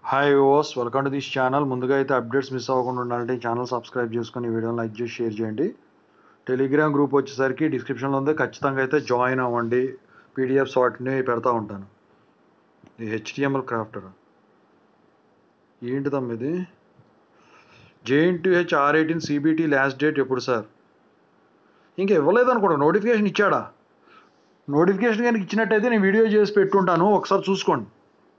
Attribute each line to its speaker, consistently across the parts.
Speaker 1: hi ఓస్ welcome to this channel ముందుగా అయితే అప్డేట్స్ మిస్ అవ్వకుండా ఉండాలంటే ఈ ఛానల్ సబ్స్క్రైబ్ చేసుకొని ఈ వీడియోని లైక్ చేసి షేర్ చేయండి టెలిగ్రామ్ గ్రూప్ వచ్చేసరికి డిస్క్రిప్షన్లో ఉంది ఖచ్చితంగా అయితే జాయిన్ అవ్వండి పీడిఎఫ్స్ వాటిని పెడతా ఉంటాను ఇది హెచ్టిఎంఎల్ క్రాఫ్టర్ ఏంటి ఇది JNTH R eighteen CBT last date ఎప్పుడు సార్ ఇంకా ఇవ్వలేదు అనుకోండి నోటిఫికేషన్ ఇచ్చాడా నోటిఫికేషన్ కనుక ఇచ్చినట్టయితే నేను వీడియో చేసి పెట్టుంటాను ఒకసారి చూసుకోండి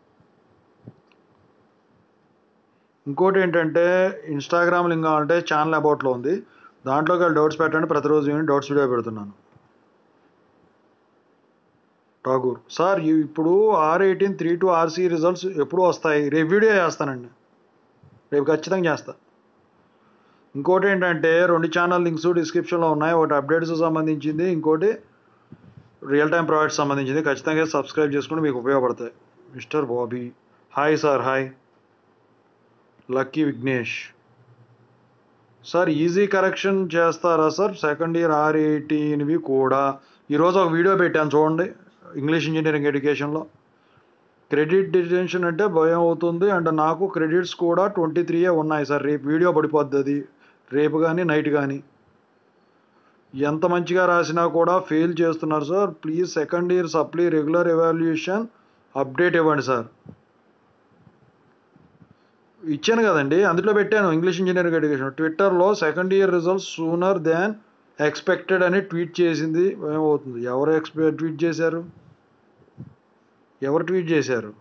Speaker 1: ఇంకోటి ఏంటంటే ఇన్స్టాగ్రామ్ లింక్ అంటే ఛానల్ అబౌట్లో ఉంది దాంట్లోకి వెళ్ళి డౌట్స్ పెట్టండి ప్రతిరోజు నేను డౌట్స్ వీడియో పెడుతున్నాను ఠాగూర్ సార్ ఇ- ఇప్పుడు R eighteen three two RC results ఎప్పుడు వస్తాయి రేపు వీడియో చేస్తానండి రేపు ఖచ్చితంగా చేస్తా ఇంకోటి ఏంటంటే రెండు ఛానల్ లింక్స్ డిస్క్రిప్షన్లో ఉన్నాయి ఒకటి అప్డేట్స్ సంబంధించింది ఇంకోటి రియల్ టైం ప్రాజెక్ట్ సంబంధించింది ఖచ్చితంగా సబ్స్క్రైబ్ చేసుకుని మీకు ఉపయోగపడతాయి mister Bobby hi sir hi Lucky Vignesh sir easy correction చేస్తారా సార్ సెకండ్ ఇయర్ ఆర్ ఎయిటీన్వి కూడా ఈరోజు ఒక వీడియో పెట్టాను చూడండి ఇంగ్లీష్ ఇంజనీరింగ్ ఎడ్యుకేషన్లో క్రెడిట్ డిటెన్షన్ అంటే భయం అవుతుంది అండ్ నాకు క్రెడిట్స్ కూడా ట్వంటీ త్రీయే ఉన్నాయి సార్ రేపు వీడియో పడిపోద్ది అది రేపు కానీ నైట్ కానీ ఎంత మంచిగా రాసినా కూడా ఫెయిల్ చేస్తున్నారు sir please second year supply regular evaluation update ఇవ్వండి సార్ ఇచ్చాను కదండి అందులో పెట్టాను ఇంగ్లీష్ ఇంజనీరింగ్ ఎడ్యుకేషన్ ట్విట్టర్లో second year results sooner than expected అని ట్వీట్ చేసింది ఏమవుతుంది ఎవరు ఎక్స్పె ట్వీట్ చేశారు ఎవరు ట్వీట్ చేశారు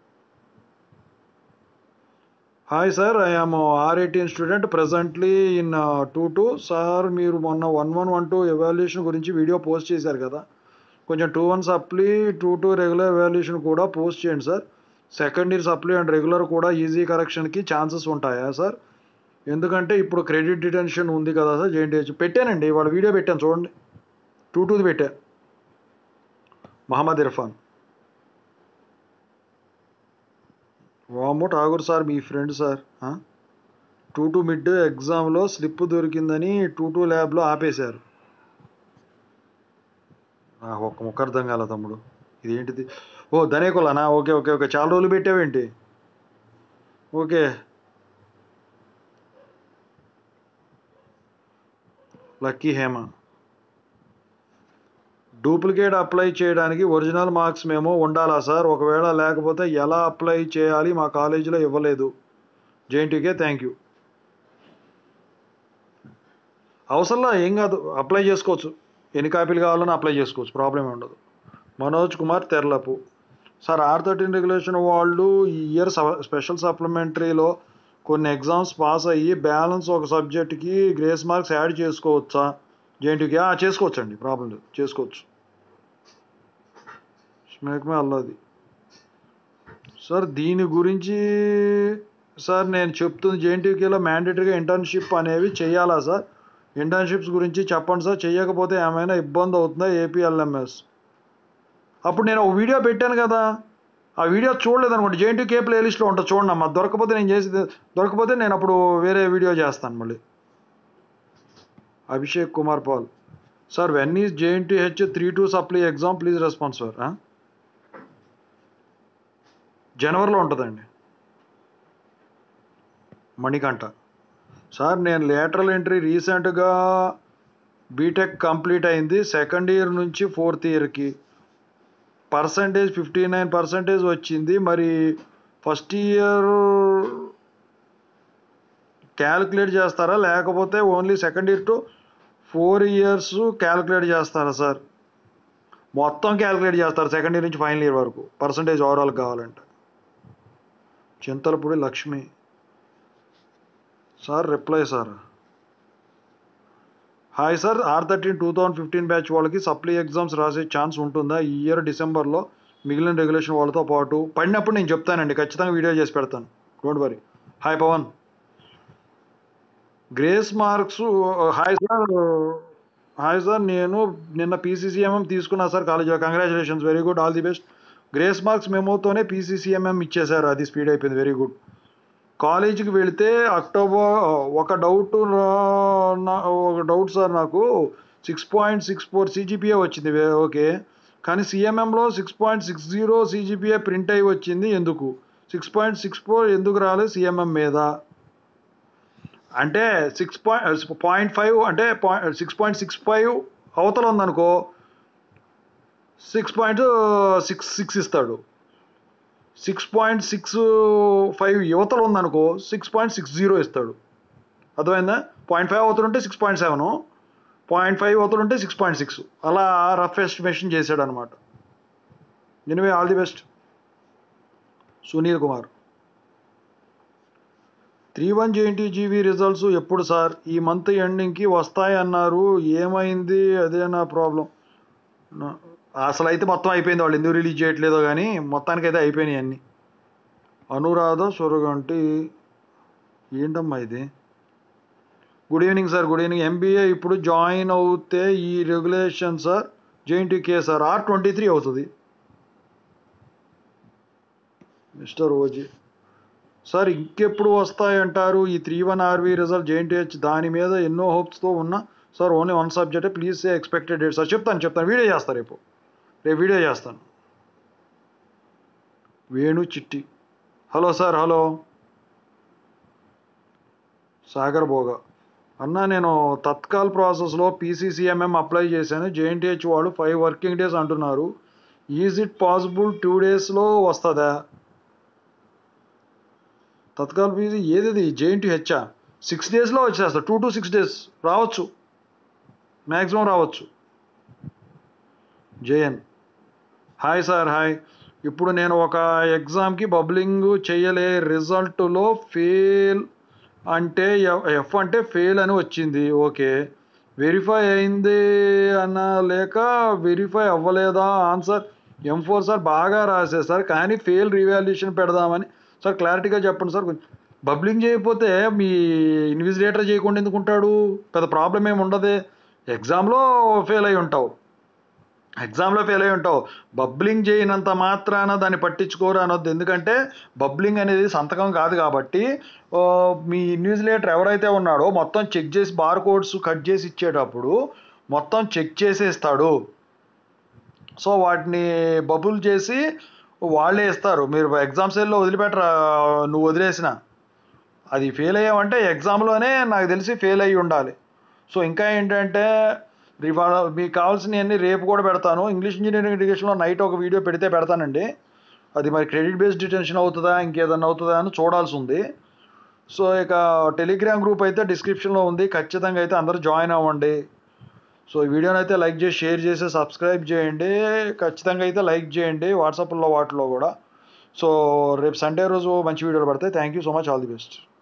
Speaker 1: hi sir I am R eighteen student presently in two two sir మీరు మొన్న one one one two evaluation గురించి వీడియో పోస్ట్ చేశారు కదా కొంచెం two one supply two two regular evaluation కూడా పోస్ట్ చేయండి sir second year supply and regular కూడా easy కరెక్షన్కి ఛాన్సెస్ ఉంటాయా సార్ ఎందుకంటే ఇప్పుడు క్రెడిట్ డిటెన్షన్ ఉంది కదా సార్ జేఎన్టీహెచ్ పెట్టానండి వాళ్ళ వీడియో పెట్టాను చూడండి టూ టూది పెట్టా మహమ్మద్ ఇర్ఫాన్ వామో ఠాగూర్ సార్ మీ friend sir two two mid ఎగ్జామ్లో స్లిప్ దొరికిందని టూ టూ ల్యాబ్లో ఆపేశారు నాకు ఒక్క ముక్క అర్థం కాల తమ్ముడు ఇదేంటిది ఓ ధనేకులనా ఓకే ఓకే ఓకే చాలా రోజులు పెట్టావేంటి okay Lucky Hema duplicate apply చేయడానికి ఒరిజినల్ మార్క్స్ మేము ఉండాలా సార్ ఒకవేళ లేకపోతే ఎలా అప్లై చేయాలి మా కాలేజీలో ఇవ్వలేదు జేఎన్టీకే థ్యాంక్ యూ అవసరంలా ఏం కాదు అప్లై చేసుకోవచ్చు ఎన్ని కాపీలు కావాలన్నా అప్లై చేసుకోవచ్చు ప్రాబ్లం ఏమి ఉండదు Manoj Kumar Terlapu sir R thirteen regulation వాళ్ళు ఈ ఇయర్ స్పెషల్ సప్లిమెంటరీలో కొన్ని ఎగ్జామ్స్ పాస్ అయ్యి బ్యాలెన్స్ ఒక సబ్జెక్ట్కి గ్రేస్ మార్క్స్ యాడ్ చేసుకోవచ్చా జేఎన్టీకి చేసుకోవచ్చండి ప్రాబ్లం లేదు చేసుకోవచ్చు స్మేక్మే అల్లది సార్ దీని గురించి సార్ నేను చెప్తుంది జేఎన్టీకేలో మ్యాండేటరీగా ఇంటర్న్షిప్ అనేవి చేయాలా సార్ ఇంటర్న్షిప్స్ గురించి చెప్పండి సార్ చేయకపోతే ఏమైనా ఇబ్బంది అవుతుందా ఏపీఎల్ఎంఎస్ అప్పుడు నేను ఒక వీడియో పెట్టాను కదా ఆ వీడియో చూడలేదు అనుకోండి జేఎన్టీ కే ప్లేలిస్ట్లో ఉంటుంది చూడండి అమ్మా దొరకపోతే నేను చేసి దొరకపోతే నేను అప్పుడు వేరే వీడియో చేస్తాను మళ్ళీ Abhishek Kumar Pal sir when is JNTH three two supply exam please response sir జనవరిలో ఉంటుందండి మణికంఠ సార్ నేను లేటరల్ ఎంట్రీ రీసెంట్గా బీటెక్ కంప్లీట్ అయింది సెకండ్ ఇయర్ నుంచి ఫోర్త్ ఇయర్కి పర్సంటేజ్ ఫిఫ్టీ నైన్ పర్సంటేజ్ వచ్చింది మరి ఫస్ట్ ఇయర్ క్యాలిక్యులేట్ చేస్తారా లేకపోతే only second year to four years calculate చేస్తారా సార్ మొత్తం క్యాలిక్యులేట్ చేస్తారు సెకండ్ ఇయర్ నుంచి ఫైనల్ ఇయర్ వరకు పర్సంటేజ్ ఓవరాల్ కావాలంటే Chintalapudi Lakshmi sir reply sir hi sir R thirteen two thousand fifteen batch వాళ్ళకి సప్లీ ఎగ్జామ్స్ రాసే ఛాన్స్ ఉంటుందా ఈ ఇయర్ డిసెంబర్లో మిగిలిన రెగ్యులేషన్ వాళ్ళతో పాటు పడినప్పుడు నేను చెప్తానండి ఖచ్చితంగా వీడియో చేసి పెడతాను don't worry hi Pavan grace marks hi sir hi sir నేను నిన్న పీసీసీఎంఎం తీసుకున్నా సార్ కాలేజీలో congratulations very good all the best grace marks మెమోతోనే పీసీసీఎంఎం ఇచ్చేశారు అది స్పీడ్ అయిపోయింది వెరీ గుడ్ కాలేజీకి వెళితే అక్టోబర్ ఒక డౌట్ ఒక డౌట్ సార్ నాకు six point six four CGPA వచ్చింది ఓకే కానీ సిఎంఎంలో six point six zero CGPA print అయి వచ్చింది ఎందుకు సిక్స్ పాయింట్ సిక్స్ ఫోర్ ఎందుకు రాలేదు సిఎంఎం మీద అంటే సిక్స్ పాయింట్ పాయింట్ ఫైవ్ అంటే point six point six five అవతల ఉందనుకో సిక్స్ పాయింట్ సిక్స్ సిక్స్ ఇస్తాడు సిక్స్ పాయింట్ సిక్స్ ఫైవ్ యువతలు ఉందనుకో సిక్స్ పాయింట్ సిక్స్ జీరో ఇస్తాడు అర్థమైందా పాయింట్ ఫైవ్ అవుతుంటే ఉంటే six point seven point five అవుతుంటే ఉంటే సిక్స్ పాయింట్ సిక్స్ అలా రఫ్ ఎస్టిమేషన్ చేశాడు అనమాట anyway all the best Sunil Kumar three one JNT GV results ఎప్పుడు సార్ ఈ మంత్ ఎండింగ్కి వస్తాయన్నారు ఏమైంది అదే నా ప్రాబ్లం అసలు అయితే మొత్తం అయిపోయింది వాళ్ళు ఎందుకు రిలీజ్ చేయట్లేదో కానీ మొత్తానికైతే అయిపోయినాయి అన్నీ అనురాధ సొరగంటి ఏంటమ్మా ఇది good evening sir good evening MBA ఇప్పుడు జాయిన్ అవుతే ఈ regulation sir JNTK sir R twenty three అవుతుంది మిస్టర్ ఓజీ సార్ ఇంకెప్పుడు వస్తాయంటారు ఈ three one RV result JNTH దాని మీద ఎన్నో హోప్స్తో ఉన్నా సార్ ఓన్లీ వన్ సబ్జెక్టే please say expected date sir చెప్తాను చెప్తాను వీడియో చేస్తాను రేపు రేపు వీడియో చేస్తాను Venu Chitti hello sir hello Sagar Bhoga అన్న నేను తత్కాల్ ప్రాసెస్లో పీసీసీఎంఎం అప్లై చేశాను జేఎన్టీహెచ్ వాళ్ళు ఫైవ్ వర్కింగ్ డేస్ అంటున్నారు ఈజ్ ఇట్ పాసిబుల్ టూ డేస్లో వస్తుందా తత్కాల్ ఫీజు ఏది జేఎన్టీహెచ్చా సిక్స్ డేస్లో వచ్చేస్తా టూ టు సిక్స్ డేస్ రావచ్చు మ్యాక్సిమం రావచ్చు జేఎన్ హాయ్ సార్ హాయ్ ఇప్పుడు నేను ఒక ఎగ్జామ్కి బబ్లింగ్ చేయలే రిజల్ట్లో ఫెయిల్ అంటే ఎఫ్ అంటే ఫెయిల్ అని వచ్చింది ఓకే వెరిఫై అయింది అన్న లేక వెరిఫై అవ్వలేదా ఆన్సర్ ఎం ఫోర్ సార్ బాగా రాసే సార్ కానీ ఫెయిల్ రివాల్యూషన్ పెడదామని సార్ క్లారిటీగా చెప్పండి సార్ బబ్లింగ్ చేయకపోతే మీ ఇన్విజిలేటర్ చేయకుండా ఎందుకు ఉంటాడు పెద్ద ప్రాబ్లం ఏమి ఉండదు ఎగ్జామ్లో ఫెయిల్ అయి ఉంటావు ఎగ్జామ్లో ఫెయిల్ అయి ఉంటావు బబ్లింగ్ చేయనంత మాత్రాన దాన్ని పట్టించుకోరు అనొద్దు ఎందుకంటే బబ్లింగ్ అనేది సంతకం కాదు కాబట్టి మీ ఇన్విజిలేటర్ ఎవరైతే ఉన్నాడో మొత్తం చెక్ చేసి బార్ కోడ్స్ కట్ చేసి ఇచ్చేటప్పుడు మొత్తం చెక్ చేసేస్తాడు సో వాటిని బబుల్ చేసి వాళ్ళే ఇస్తారు మీరు ఎగ్జామ్ సెల్లో వదిలిపెట్టరా నువ్వు వదిలేసిన అది ఫెయిల్ అయ్యావంటే ఎగ్జామ్లోనే నాకు తెలిసి ఫెయిల్ అయ్యి ఉండాలి సో ఇంకా ఏంటంటే ఇవాళ మీకు కావాల్సినవన్నీ రేపు కూడా పెడతాను ఇంగ్లీష్ ఇంజనీరింగ్ ఎడ్యుకేషన్లో నైట్ ఒక వీడియో పెడితే పెడతానండి అది మరి క్రెడిట్ బేస్డ్ డిటెన్షన్ అవుతుందా ఇంకేదన్నా అవుతుందా అని చూడాల్సి ఉంది సో ఇక టెలిగ్రామ్ గ్రూప్ అయితే డిస్క్రిప్షన్లో ఉంది ఖచ్చితంగా అయితే అందరూ జాయిన్ అవ్వండి సో ఈ వీడియోని అయితే లైక్ చేసి షేర్ చేసి సబ్స్క్రైబ్ చేయండి ఖచ్చితంగా అయితే లైక్ చేయండి వాట్సాప్లో వాటిలో కూడా సో రేపు సండే రోజు మంచి వీడియోలు పడతాయి thank you so much all the best